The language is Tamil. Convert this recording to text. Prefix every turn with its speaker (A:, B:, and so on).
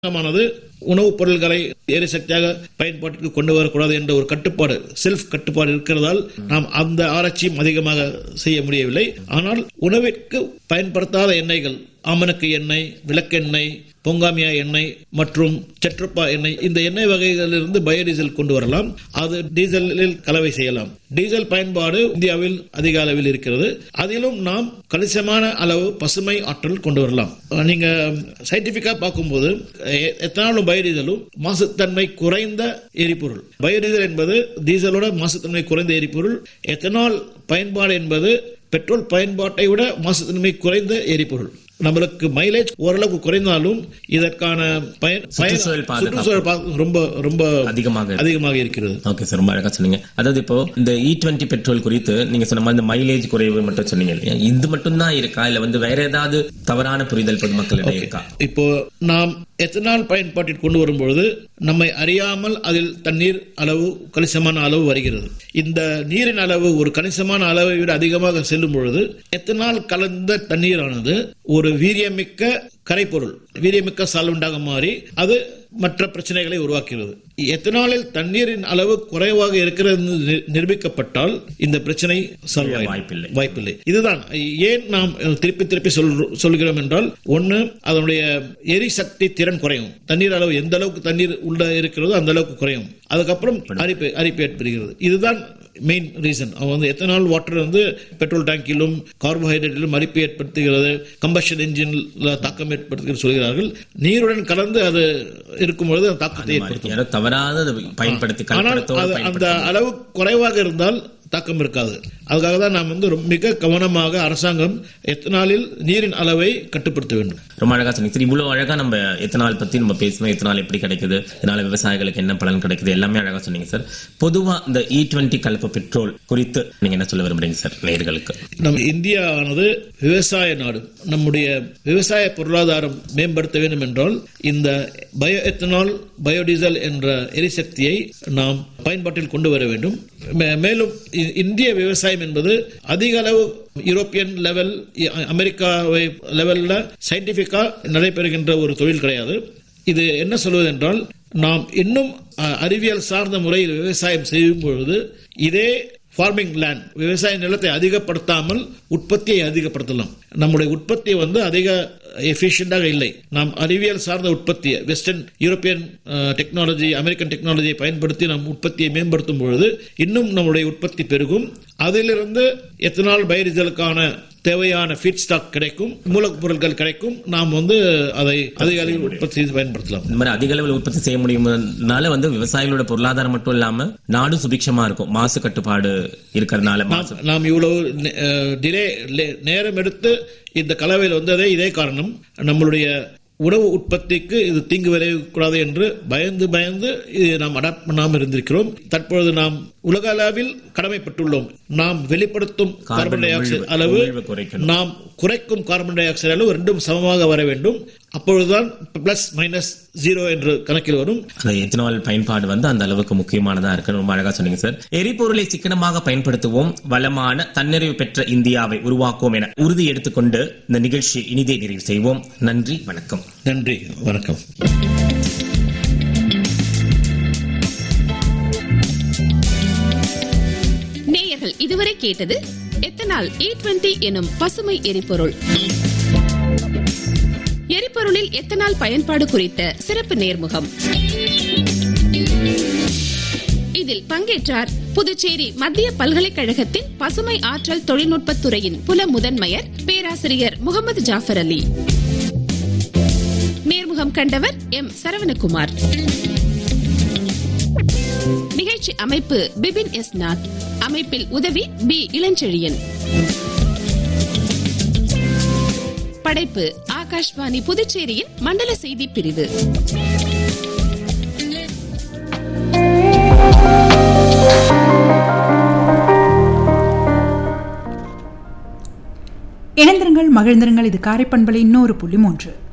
A: அரசாங்கமானது உணவுப் பொருட்களை எரிசக்தியாக பயன்பாட்டிற்கு கொண்டு வரக்கூடாது என்ற ஒரு கட்டுப்பாடு செல்ஃப் கட்டுப்பாடு இருக்கிறதால் நாம் அந்த ஆராய்ச்சியும் அதிகமாக செய்ய முடியவில்லை ஆனால் உணவிற்கு பயன்படுத்தாத எண்ணெய்கள் ஆமணக்கு எண்ணெய் விளக்கெண்ணெய் பொங்காமியா எண்ணெய் மற்றும் சற்றுப்பா எண்ணெய் இந்த எண்ணெய் வகைகளிலிருந்து பயோடீசல் கொண்டு வரலாம் அது டீசலில் கலவை செய்யலாம் டீசல் பயன்பாடு இந்தியாவில் அதிக அளவில் இருக்கிறது அதிலும் நாம் கணிசமான அளவு பசுமை ஆற்றல் கொண்டு வரலாம் நீங்க சயின்டிபிக்கா பார்க்கும்போது எ- எத்தனாலும் பயோடீசலும் மாசுத்தன்மை குறைந்த எரிபொருள் பயோடீசல் என்பது டீசலோட மாசுத்தன்மை குறைந்த எரிபொருள் எத்தனால் பயன்பாடு என்பது பெட்ரோல் பயன்பாட்டை விட மாசுத்தன்மை குறைந்த எரிபொருள் நம்மளுக்கு மைலேஜ் ஓரளவுக்கு குறைந்தாலும் இதற்கான பயன் பயன்
B: சுற்றுச்சூழல் பாதுகாப்பு.
A: சுற்றுச்சூழல் பாதுகாப்பு ரொம்ப ரொம்ப
B: அதிகமாக இருக்கு.
A: அதிகமாக இருக்கிறது
B: ஓகே சார் ரொம்ப அழகா சொன்னீங்க அதாவது இப்போ இந்த இ டுவெண்ட்டி பெட்ரோல் குறித்து நீங்க சொன்ன மாதிரி இந்த மைலேஜ் குறைவு மட்டும் சொன்னீங்க இல்லையா இது மட்டும் தான் இருக்கா இல்ல வந்து வேற ஏதாவது தவறான புரிதல் பொதுமக்களிடையே இருக்கா
A: இப்போ நாம் எத்தனால் பயன்பாட்டிற்கு கொண்டு வரும்பொழுது நம்மை அறியாமல் அதில் தண்ணீர் அளவு கணிசமான அளவு வருகிறது இந்த நீரின் அளவு ஒரு கணிசமான அளவை விட அதிகமாக செல்லும் பொழுது எத்தனால் கலந்த தண்ணீரானது ஒரு வீரியமிக்க கரைப்பொருள் வீரியமிக்க சால்வெண்டாக மாறி அது மற்ற பிரச்சனைகளை உருவாக்குகிறது எத்தனாலில் தண்ணீரின் அளவு குறைவாக இருக்கிறது என்று நி- நிரூபிக்கப்பட்டால் இந்த பிரச்சனை சால்வ் ஆயிடும்.
B: வாய்ப்பில்லை.
A: வாய்ப்பில்லை இதுதான் ஏன் நாம் திருப்பி திருப்பி சொல்- சொல்கிறோம் என்றால் ஒண்ணு அதனுடைய எரிசக்தி திறன் குறையும் தண்ணீர் அளவு எந்த அளவுக்கு தண்ணீர் உள்ள இருக்கிறதோ அந்த அளவுக்கு குறையும் அதுக்கப்புறம் அரிப்பு அரிப்பு ஏற்படுகிறது இதுதான் மெயின் ரீசன் அவன் வந்து எத்தனால் வாட்டர் வந்து பெட்ரோல் டேங்கிலும் கார்போஹைட்ரேட்டிலும் அரிப்பு ஏற்படுத்துகிறது கம்பஷன் என்ஜின்ல தாக்கம் ஏற்படுத்துகிறது சொல்கிறார்கள் நீருடன் கலந்து அது இருக்கும் பொழுது அந்த தாக்கத்தை ஏற்படுத்தும்
B: யாரோ தவறாத அதை பயன்படுத்தி
A: ஆனால்
B: கலப்படத்தோடு
A: அது- அந்த
B: பயன்படுத்தி
A: அளவு குறைவாக இருந்தால் தாக்கம் இருக்காது அதுக்காக தான் நாம் வந்து ரொம்ப- மிக கவனமாக அரசாங்கம் எத்தனாலில் நீரின் அளவை கட்டுப்படுத்த வேண்டும்
B: ரொம்ப அழகா சொன்னீங்க சரி இவ்வளவு அழகா நம்ம எத்தனால் பத்தி நம்ம பேசணும் எத்தனால் எப்படி கிடைக்குது இதனால விவசாயிகளுக்கு என்ன பலன் கிடைக்குது எல்லாமே அழகா சொன்னீங்க சார் பொதுவா இந்த இ டுவெண்ட்டி கலப்பு பெட்ரோல் குறித்து நீங்க என்ன சொல்ல விரும்புறீங்க சார் நேயர்களுக்கு
A: நம் இந்தியாவானது விவசாய நாடு நம்முடைய விவசாய பொருளாதாரம் மேம்படுத்த வேண்டும் என்றால் இந்த பயோ எத்தனால் பயோடீசல் என்ற எரிசக்தியை நாம் பயன்பாட்டில் கொண்டு வர வேண்டும் மே- மேலும் இ- இந்திய விவசாயம் என்பது அதிக அளவு யூரோப்பியன் லெவல் இ- அமெரிக்காவை லெவல்ல சயின்டிபிக்கா நடைபெறுகின்ற ஒரு தொழில் கிடையாது இது என்ன சொல்வது என்றால் நாம் இன்னும் அ, அறிவியல் சார்ந்த முறையில் விவசாயம் செய்யும் பொழுது இதே ஃபார்மிங் லேண்ட் விவசாய நிலத்தை அதிகப்படுத்தாமல் உற்பத்தியை அதிகப்படுத்தலாம் நம்முடைய உற்பத்தி வந்து அதிக எஃபிஷியண்டாக இல்லை நாம் அறிவியல் சார்ந்த உற்பத்தியை வெஸ்டர்ன் யூரோப்பியன் டெக்னாலஜி அமெரிக்கன் டெக்னாலஜியை பயன்படுத்தி நம் உற்பத்தியை மேம்படுத்தும் பொழுது இன்னும் நம்முடைய உற்பத்தி பெருகும் அதிலிருந்து எத்தனால் பயோடீசலுக்கான தேவையான ஃபீட் ஸ்டாக் கிடைக்கும் மூலப்பொருட்கள் கிடைக்கும் நாம் வந்து அதை அதிக அளவில் உற்பத்தி செய்து பயன்படுத்தலாம்
B: இந்த மாதிரி அதிக அளவில் உற்பத்தி செய்ய முடியும்னால வந்து விவசாயிகளோட பொருளாதாரம் மட்டும் இல்லாம நாடும் சுபிக்ஷமா இருக்கும் மாசு கட்டுப்பாடு இருக்கிறதுனால மாசு
A: நாம் நாம் இவ்வளவு டிலே நேரம் எடுத்து இந்த கலவையில் வந்ததே இதே காரணம் நம்மளுடைய உணவு உற்பத்திக்கு இது தீங்கு விளைவிக்கக்கூடாது என்று பயந்து பயந்து இது நாம் அடாப்ட் பண்ணாமல் இருந்திருக்கிறோம் தற்பொழுது நாம் உலக அளவில் கடமைப்பட்டுள்ளோம் நாம் வெளிப்படுத்தும் கார்பன் டை ஆக்சைடு
B: உமிழ்வு-
A: அளவு
B: உமிழ்வு குறைக்கணும்.
A: நாம் குறைக்கும் கார்பன் டை ஆக்சைடு அளவு ரெண்டும் சமமாக வர வேண்டும் அப்பொழுதுதான் பிளஸ் மைனஸ் ஜீரோ என்று கணக்கில் வரும்
B: அந்த எத்தனால் பயன்பாடு வந்து அந்த அளவுக்கு முக்கியமானதா இருக்கு ரொம்ப அழகா சொன்னீங்க சார் எரிபொருளை சிக்கனமாக பயன்படுத்துவோம் வளமான தன்னிறைவு பெற்ற இந்தியாவை உருவாக்குவோம் என உறுதி எடுத்துக்கொண்டு இந்த நிகழ்ச்சியை இனிதே நிறைவு செய்வோம் நன்றி வணக்கம்
A: நன்றி வணக்கம்
C: நேயர்கள் இதுவரை கேட்டது எத்தனால் இ டுவெண்டி எனும் பசுமை எரிபொருள் எரிபொருளில் எத்தனால் பயன்பாடு குறித்த சிறப்பு நேர்முகம் இதில் பங்கேற்றார் புதுச்சேரி மத்திய பல்கலைக்கழகத்தின் பசுமை ஆற்றல் தொழில்நுட்பத் துறையின் புல முதன்மையர் பேராசிரியர் முகமது ஜாஃபர் அலி நேர்முகம் கண்டவர் எம் சரவணகுமார் நிகழ்ச்சி அமைப்பு பிபின் எஸ் நாத் அமைப்பில் உதவி பி இளஞ்செழியன் படைப்பு ஆகாஷ்வாணி புதுச்சேரியின் மண்டல செய்தி பிரிவு
D: இணைந்திருங்கள் மகிழ்ந்திருங்கள் இது காரைப்பண்பலை இன்னொரு புள்ளி மூன்று